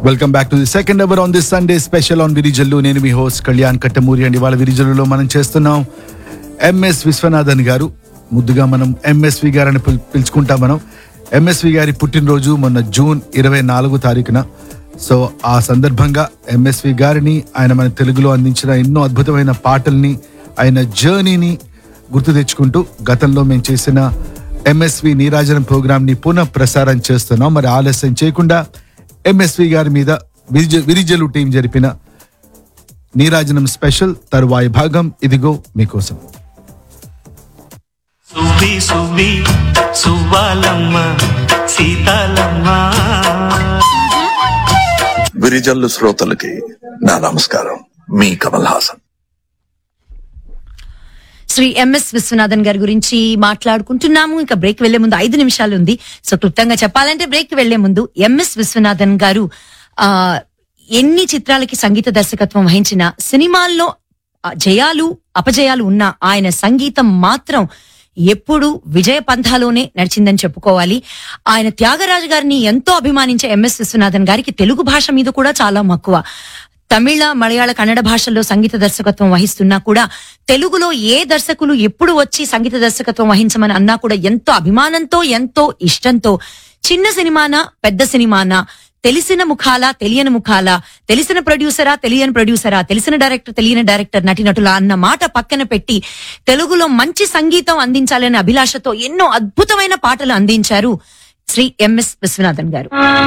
welcome back to the second hour on this Sunday special on Virijallu నేను మీ host Kalyan Kattamuri అండి వాళ్ళ విరిజల్లులో మనం చేస్తున్నాం ఎంఎస్ విశ్వనాథన్ గారు ముద్దుగా మనం ఎంఎస్వి గారని పిల్- పిలుచుకుంటాం మనం ఎంఎస్వి గారి పుట్టినరోజు మొన్న జూన్ ఇరవై నాలుగు తారీఖున సో ఆ సందర్భంగా ఎంఎస్వి గారిని ఆయన మన తెలుగులో అందించిన ఎన్నో అద్భుతమైన పాటల్ని ఆయన జర్నీని గుర్తు తెచ్చుకుంటూ గతంలో మేము చేసిన ఎంఎస్వి నీరాజనం ప్రోగ్రామ్ ని పునః ప్రసారం చేస్తున్నాం మరి ఆలస్యం చేయకుండా ఎంఎస్వి గారి మీద విరిజ- విరిజలు టీం జరిపిన నీరాజనం స్పెషల్ తరువాయి భాగం ఇదిగో మీకోసం సువ్వి సువ్వి సువ్వాలమ్మ సీతాలమ్మ విరిజల్లు శ్రోతలకి నా నమస్కారం మీ కమల్ హాసన్ శ్రీ ఎంఎస్ విశ్వనాథన్ గారి గురించి మాట్లాడుకుంటున్నాము ఇంకా బ్రేక్ వెళ్లే ముందు ఐదు నిమిషాలు ఉంది సో క్లుప్తంగా చెప్పాలంటే బ్రేక్ వెళ్లే ముందు ఎంఎస్ విశ్వనాథన్ గారు ఆ ఎన్ని చిత్రాలకి సంగీత దర్శకత్వం వహించిన సినిమాల్లో ఆ, జయాలు అపజయాలు ఉన్న ఆయన సంగీతం మాత్రం ఎప్పుడు విజయ పంథాలోనే నడిచిందని చెప్పుకోవాలి ఆయన త్యాగరాజు గారిని ఎంతో అభిమానించే ఎంఎస్ విశ్వనాథన్ గారికి తెలుగు భాష మీద కూడా చాలా మక్కువ తమిళ మలయాళ కన్నడ భాషల్లో సంగీత దర్శకత్వం వహిస్తున్నా కూడా తెలుగులో ఏ దర్శకులు ఎప్పుడు వచ్చి సంగీత దర్శకత్వం వహించమని అన్నా కూడా ఎంతో అభిమానంతో ఎంతో ఇష్టంతో చిన్న సినిమానా పెద్ద సినిమానా తెలిసిన ముఖాల తెలియని ముఖాల తెలిసిన ప్రొడ్యూసరా తెలియని ప్రొడ్యూసరా తెలిసిన డైరెక్టర్ తెలియని డైరెక్టర్ నటినటుల అన్న మాట పక్కన పెట్టి తెలుగులో మంచి సంగీతం అందించాలనే అభిలాషతో ఎన్నో అద్భుతమైన పాటలు అందించారు శ్రీ ఎంఎస్ విశ్వనాథన్ గారు